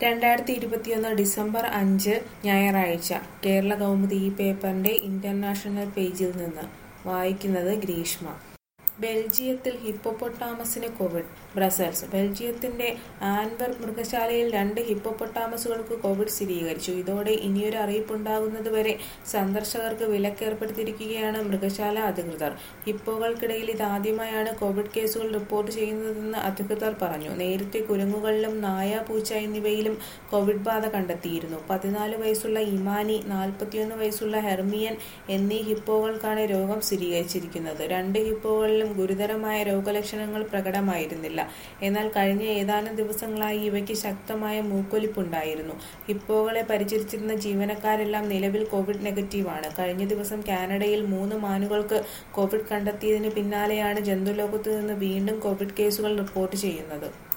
രണ്ടായിരത്തി ഇരുപത്തിയൊന്ന് ഡിസംബർ അഞ്ച് ഞായറാഴ്ച കേരള കൗമുദി ഈ പേപ്പറിന്റെ ഇന്റർനാഷണൽ പേജിൽ നിന്ന് വായിക്കുന്നത് ഗ്രീഷ്മ ബെൽജിയത്തിൽ ഹിപ്പോപ്പൊട്ടാമസിന് കോവിഡ് ബ്രസൽസ് ബെൽജിയത്തിന്റെ ആൻവർ മൃഗശാലയിൽ രണ്ട് ഹിപ്പോപ്പൊട്ടാമസുകൾക്ക് കോവിഡ് സ്ഥിരീകരിച്ചു ഇതോടെ ഇനിയൊരു അറിയിപ്പുണ്ടാകുന്നതുവരെ സന്ദർശകർക്ക് വിലക്കേർപ്പെടുത്തിയിരിക്കുകയാണ് മൃഗശാല അധികൃതർ ഹിപ്പോകൾക്കിടയിൽ ഇതാദ്യമായാണ് കോവിഡ് കേസുകൾ റിപ്പോർട്ട് ചെയ്യുന്നതെന്ന് അധികൃതർ പറഞ്ഞു നേരത്തെ കുരങ്ങുകളിലും നായ പൂച്ച എന്നിവയിലും കോവിഡ് ബാധ കണ്ടെത്തിയിരുന്നു പതിനാല് വയസ്സുള്ള ഇമാനി നാൽപ്പത്തിയൊന്ന് വയസ്സുള്ള ഹെർമിയൻ എന്നീ ഹിപ്പോകൾക്കാണ് രോഗം സ്ഥിരീകരിച്ചിരിക്കുന്നത് രണ്ട് ഹിപ്പോകളിലും ഗുരുതരമായ രോഗലക്ഷണങ്ങൾ പ്രകടമായിരുന്നില്ല എന്നാൽ കഴിഞ്ഞ ഏതാനും ദിവസങ്ങളായി ഇവയ്ക്ക് ശക്തമായ മൂക്കൊലിപ്പുണ്ടായിരുന്നു ഹിപ്പോകളെ പരിചരിച്ചിരുന്ന ജീവനക്കാരെല്ലാം നിലവിൽ കോവിഡ് നെഗറ്റീവാണ് കഴിഞ്ഞ ദിവസം കാനഡയിൽ മൂന്ന് മാനുകൾക്ക് കോവിഡ് കണ്ടെത്തിയതിന് പിന്നാലെയാണ് ജന്തുലോകത്ത് നിന്ന് വീണ്ടും കോവിഡ് കേസുകൾ റിപ്പോർട്ട് ചെയ്യുന്നത്